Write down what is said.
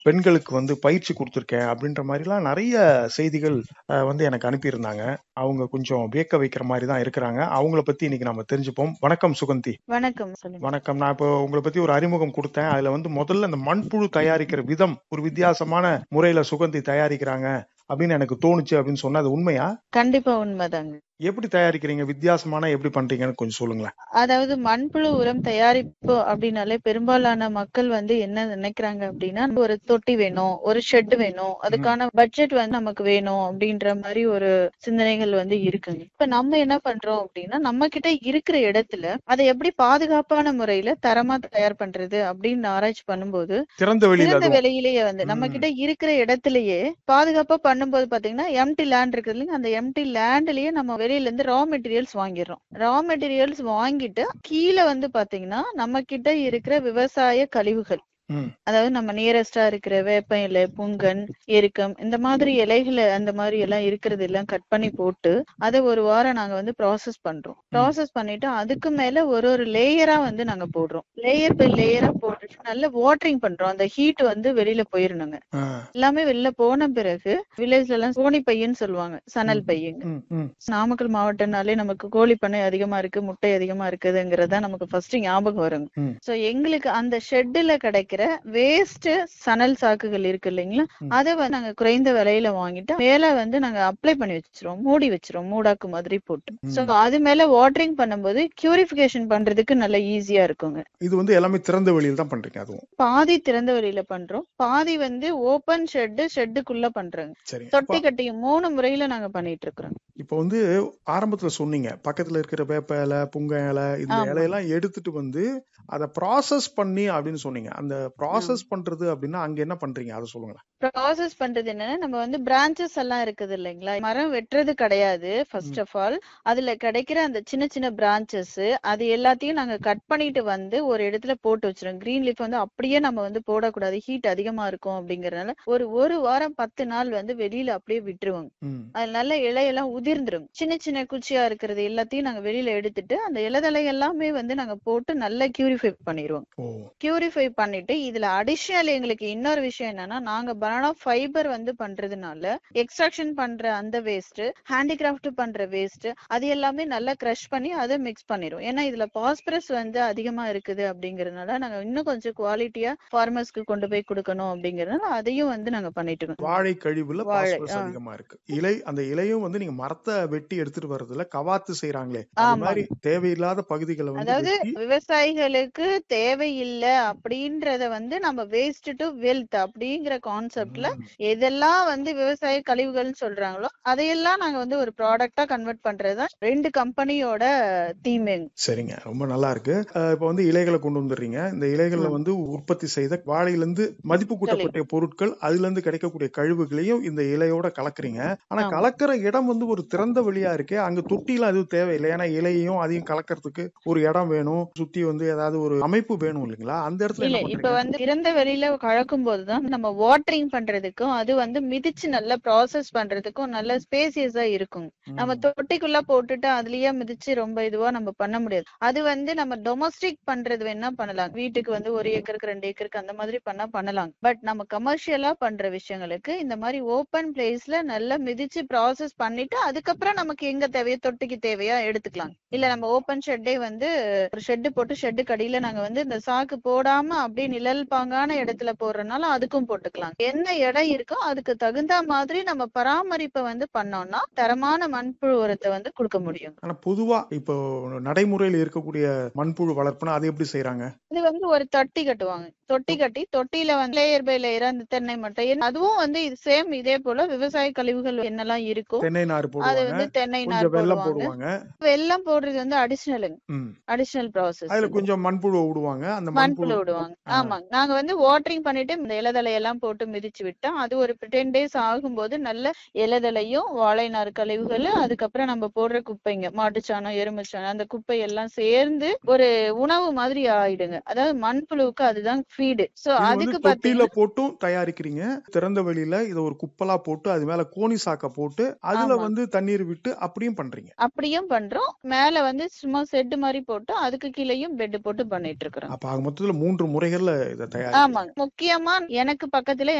பெண்களுக்கு வந்து பயிற்சி கொடுத்துருக்கேன் அப்படின்ற மாதிரிலாம் நிறைய செய்திகள் அஹ், வந்து எனக்கு அனுப்பியிருந்தாங்க அவங்க கொஞ்சம் வியக்க வைக்கிற மாதிரி தான் இருக்கிறாங்க அவங்கள பத்தி இன்னைக்கு நம்ம தெரிஞ்சுப்போம் வணக்கம் சுகந்தி வணக்கம் சொல்லுங்க வணக்கம் நான் இப்போ உங்களை பத்தி ஒரு அறிமுகம் கொடுத்தேன் அதுல வந்து முதல்ல இந்த மண்புழு தயாரிக்கிற விதம் ஒரு வித்தியாசமான முறையில சுகந்தி தயாரிக்கிறாங்க அப்படின்னு எனக்கு தோணுச்சு அப்படின்னு சொன்னா அது உண்மையா கண்டிப்பா உண்மைதாங்க எப்படி தயாரிக்கிறீங்க வித்தியாசமான எப்படி பண்றீங்கன்னு கொஞ்சம் சொல்லுங்களேன் அதாவது மண்புழு உரம் தயாரிப்பு அப்படின்னாலே பெரும்பாலான மக்கள் வந்து என்ன நினைக்கிறாங்க அப்படின்னா ஒரு தொட்டி வேணும் ஒரு ஷெட் வேணும் அதுக்கான பட்ஜெட் வந்து நமக்கு வேணும் அப்படின்ற மாதிரி ஒரு சிந்தனைகள் வந்து இருக்குங்க இப்ப நம்ம என்ன பண்றோம் அப்படின்னா நம்ம கிட்ட இருக்கிற இடத்துல அதை எப்படி பாதுகாப்பான முறையில தரமா தயார் பண்றது அப்படின்னு ஆராய்ச்சி பண்ணும்போது திறந்த வெளியில திறந்த அதுவும் வெளியிலேயே வந்து நம்ம ம். கிட்ட இருக்கிற இடத்திலேயே பாதுகாப்பா பண்ணும்போது பாத்தீங்கன்னா எம்டி லேண்ட் இருக்குது இல்லைங்க அந்த எம்டி லேண்ட்லயே நம்ம வெளியில இருந்து ரா மெட்டீரியல்ஸ் வாங்கிடுறோம் ரா மெட்டீரியல்ஸ் வாங்கிட்டு கீழே வந்து பாத்தீங்கன்னா நம்ம கிட்ட இருக்கிற விவசாய கழிவுகள் ம். அதாவது நம்ம நியரஸ்டா இருக்கிற வேப்ப இலை புங்கன் எருக்கம் இந்த மாதிரி இலைகளை அந்த மாதிரி எல்லாம் இருக்கிறது எல்லாம் கட் பண்ணி போட்டு அதை ஒரு வாரம் நாங்க வந்து ப்ராசஸ் பண்றோம் ப்ராசஸ் பண்ணிட்டு அதுக்கு மேல ஒரு ஒரு லேயரா வந்து நாங்க போடுறோம் லேயர் பை லேயரா போட்டுட்டு நல்ல வாட்டரிங் பண்றோம் அந்த ஹீட் வந்து வெளியில போயிடணுங்க ஆ. எல்லாமே வெளில போன பிறகு வில்லேஜ்ல எல்லாம் சோனி பையன்னு சொல்லுவாங்க சணல் பையங்க ம், ம். நாமக்கல் மாவட்டம்னாலே நமக்கு கோழி பண்ணை அதிகமா இருக்கு முட்டை அதிகமா இருக்குதுங்கிறதா நமக்கு ஃபர்ஸ்ட் ஞாபகம் வருங்க ம். சோ எங்களுக்கு அந்த ஷெட்ல கிடைக்கிற வேஸ்ட் சணல் சாக்குகள் இருக்கு இல்லைங்களா ம். அதை வந்து நாங்க குறைந்த விலையில வாங்கிட்டு மேல வந்து நாங்க அப்ளை பண்ணி வச்சிருவோம் மூடி வச்சிருவோம் மூடாக்கு மாதிரி போட்டு ம். சோ அது மேல வாட்டரிங் பண்ணும்போது கியூரிபிகேஷன் பண்றதுக்கு நல்ல ஈஸியா இருக்குங்க இது வந்து எல்லாமே திறந்த வெளியில தான் பண்றீங்க அதுவும் பாதி திறந்த வெளியில பண்றோம் பாதி வந்து ஓபன் ஷெட் ஷெட்டுக்குள்ள பண்றோங்க சரி தொட்டி கட்டி மூணு முறையில நாங்க பண்ணிட்டு இருக்கிறோம் இப்போ வந்து ஆரம்பத்துல சொன்னீங்க பக்கத்துல இருக்கிற வேப்ப இலை புங்க இலை இந்த ஆமா. இலையெல்லாம் எடுத்துட்டு வந்து அதை ப்ராசஸ் பண்ணி அப்படின்னு சொன்னீங்க அந்த ப்ராசஸ் பண்றது அப்படின்னா அங்க என்ன பண்றீங்க அதை சொல்லுங்களேன் ப்ராசஸ் பண்றது என்னன்னா நம்ம வந்து பிரான்ச்சஸ் எல்லாம் இருக்குது இல்லைங்களா மரம் வெட்டுறது கிடையாது ஃபர்ஸ்ட் ஆஃப் ஆல் அதுல கிடைக்கிற அந்த சின்ன சின்ன பிரான்ச்சஸ் அது எல்லாத்தையும் நாங்க கட் பண்ணிட்டு வந்து ஒரு இடத்துல போட்டு வச்சிருவோம் கிரீன் லீஃப் வந்து அப்படியே நம்ம வந்து போடக்கூடாது ஹீட் அதிகமா இருக்கும் அப்படிங்கறதுனால ஒரு ஒரு வாரம் பத்து நாள் வந்து வெளியில அப்படியே விட்டுருவோங்க ம், அது நல்ல இலையெல்லாம் உதிர்ந்துரும் சின்ன சின்ன குச்சியா இருக்கிறது எல்லாத்தையும் நாங்க வெளியில எடுத்துட்டு அந்த இலைதலை எல்லாமே வந்து நாங்க போட்டு நல்லா கியூரிஃபை பண்ணிடுவோம் ஓ கியூரிஃபை பண்ணிட்டு இதுல அடிஷனல் எங்களுக்கு இன்னொரு விஷயம் என்னன்னா நாங்க பனானா ஃபைபர் வந்து பண்றதுனால எக்ஸ்ட்ராக்ஷன் பண்ற அந்த வேஸ்ட் ஹேண்டிகிராஃப்ட் பண்ற வேஸ்ட் அது எல்லாமே நல்லா கிரஷ் பண்ணி அதை மிக்ஸ் பண்ணிடுவோம் ஏன்னா இதுல பாஸ்பரஸ் வந்து அதிகமா இருக்குது அப்படிங்கறதுனால நாங்க இன்னும் கொஞ்சம் குவாலிட்டியா ஃபார்மர்ஸ்க்கு கொண்டு போய் கொடுக்கணும் அப்படிங்கறதுனால அதையும் வந்து நாங்க பண்ணிட்டு இருக்கோம் வாழை கழிவுல வாழை, பாஸ்பரஸ் ஆ. அதிகமா இருக்கு இலை அந்த இலையும் வந்து நீங்க மரத்தை வெட்டி எடுத்துட்டு வர்றதுல கவாத்து செய்யறாங்களே அது ஆமாங்க. மாதிரி தேவையில்லாத பகுதிகளை வந்து அதாவது வெட்டி விவசாயிகளுக்கு தேவையில்ல அப்படின்றத வந்து நம்ம வேஸ்ட் டு வெல்த் அப்படிங்கிற கான்செப்ட்ல ம், எதெல்லாம் வந்து விவசாய கழிவுகள்னு சொல்றாங்களோ அதையெல்லாம் நாங்க வந்து ஒரு ப்ராடக்டா கன்வெர்ட் பண்றதுதான் ரெண்டு கம்பெனியோட தீமைங்க சரிங்க ரொம்ப நல்லா இருக்கு அஹ் இப்ப வந்து இலைகளை கொண்டு வந்துடுறீங்க இந்த இலைகள்ல ம். வந்து உற்பத்தி செய்த வாழையில இருந்து மதிப்பு கூட்டப்பட்ட பொருட்கள் அதுல இருந்து கிடைக்கக்கூடிய கழிவுகளையும் இந்த இலையோட கலக்குறீங்க ஆனா ஆமா. கலக்கிற இடம் வந்து ஒரு திறந்த வெளியா இருக்கே அங்க தொட்டிலாம் எதுவும் தேவையில்லை ஏன்னா இலையையும் அதையும் கலக்கறதுக்கு ஒரு இடம் வேணும் சுத்தி வந்து ஏதாவது ஒரு அமைப்பு வேணும் இல்லைங்களா அந்த இடத்துல இல்ல என்ன இப்ப பண்றீங்க வந்து திறந்த வெளியில கலக்கும் போதுதான் நம்ம வாட்டரிங் பண்றதுக்கும் அது வந்து மிதிச்சு நல்லா ப்ராசஸ் பண்றதுக்கும் நல்ல ஸ்பேசியஸா இருக்கும் நம்ம ம், தொட்டிக்குள்ள போட்டுட்டு அதுலயே மிதிச்சு ரொம்ப இதுவா நம்ம பண்ண முடியாது அது வந்து நம்ம டொமஸ்டிக் பண்றது வேணா பண்ணலாம் வீட்டுக்கு வந்து ஒரு ஏக்கருக்கு ரெண்டு ஏக்கருக்கு அந்த மாதிரி பண்ணா பண்ணலாம் பட் நம்ம கமர்ஷியலா பண்ற விஷயங்களுக்கு இந்த மாதிரி ஓபன் பிளேஸ்ல நல்லா மிதிச்சு ப்ராசஸ் பண்ணிட்டு அதுக்கப்புறம் நமக்கு எங்க தேவையோ தொட்டிக்கு தேவையா எடுத்துக்கலாம் இல்ல நம்ம ஓபன் ஷெட்டே வந்து ஒரு ஷெட் போட்டு ஷெட்டு கடியில நாங்க வந்து இந்த சாக்கு போடாம அப்படியே நிழல் பாங்கான இடத்துல போடுறதுனால அதுக்கும் போட்டுக்கலாம் என்ன இடம் இருக்கோ அதுக்கு தகுந்த மாதிரி நம்ம பராமரிப்பை வந்து பண்ணோம்னா தரமான மண்புழு உரத்தை வந்து கொடுக்க முடியும் ஆனா பொதுவா இப்போ நடைமுறையில் இருக்கக்கூடிய மண்புழு வளர்ப்புனா அது எப்படி செய்யறாங்க இது வந்து ஒரு தொட்டி கட்டுவாங்க தொட்டி கட்டி தொட்டியில வந்து லேயர் பை லேயரா அந்த தென்னை மட்டை என்ன- அதுவும் வந்து இது சேம் இதே போல விவசாய கழிவுகள் என்னெல்லாம் இருக்கோ தென்னை நார் அது போடுவாங்க வந்து தென்னை நார் கொஞ்சம் வெல்லம் போடுவாங்க போடுவாங்க வெல்லம் போடுறது வந்து அடிஷனலுங்க ம். அடிஷனல் ப்ராசஸ் அதுல கொஞ்சம் மண்புழு விடுவாங்க அந்த மண்புழு மண்புழு விடுவாங்க ஆ. ஆமாங்க நாங்க வந்து வாட்டரிங் பண்ணிட்டு இந்த இலதலை எல்லாம் போட்டு மிதிச்சு விட்டா அது ஒரு டென் டேஸ் ஆகும்போது நல்ல இலதலையும் வாழை நார் கழிவுகள் அதுக்கப்புறம் நம்ம போடுற குப்பைங்க மாட்டுச்சாணம் எருமைச்சாணம் அந்த குப்பை எல்லாம் சேர்ந்து ஒரு உணவு மாதிரி ஆயிடுங்க அதாவது மண்புழுவுக்கு அதுதான் ஃபீடு சோ இது வந்து அதுக்கு தொட்டியில பாத்தீங்கன்னா போட்டும் தயாரிக்கிறீங்க திறந்த வெளியில இத ஒரு குப்பலா போட்டு அது மேல கோணி சாக்க போட்டு அதுல ஆமா வந்து தண்ணீர் விட்டு அப்படியும் பண்றீங்க அப்படியும் பண்றோம் மேல வந்து சும்மா செட்டு மாதிரி போட்டு அதுக்கு கீழேயும் பெட் போட்டு பண்ணிட்டு இருக்கிறோம் அப்ப ஆக மொத்தத்துல மூன்று முறைகள்ல இத தயாரிக்கிறீங்க ஆமாங்க முக்கியமா எனக்கு பக்கத்துல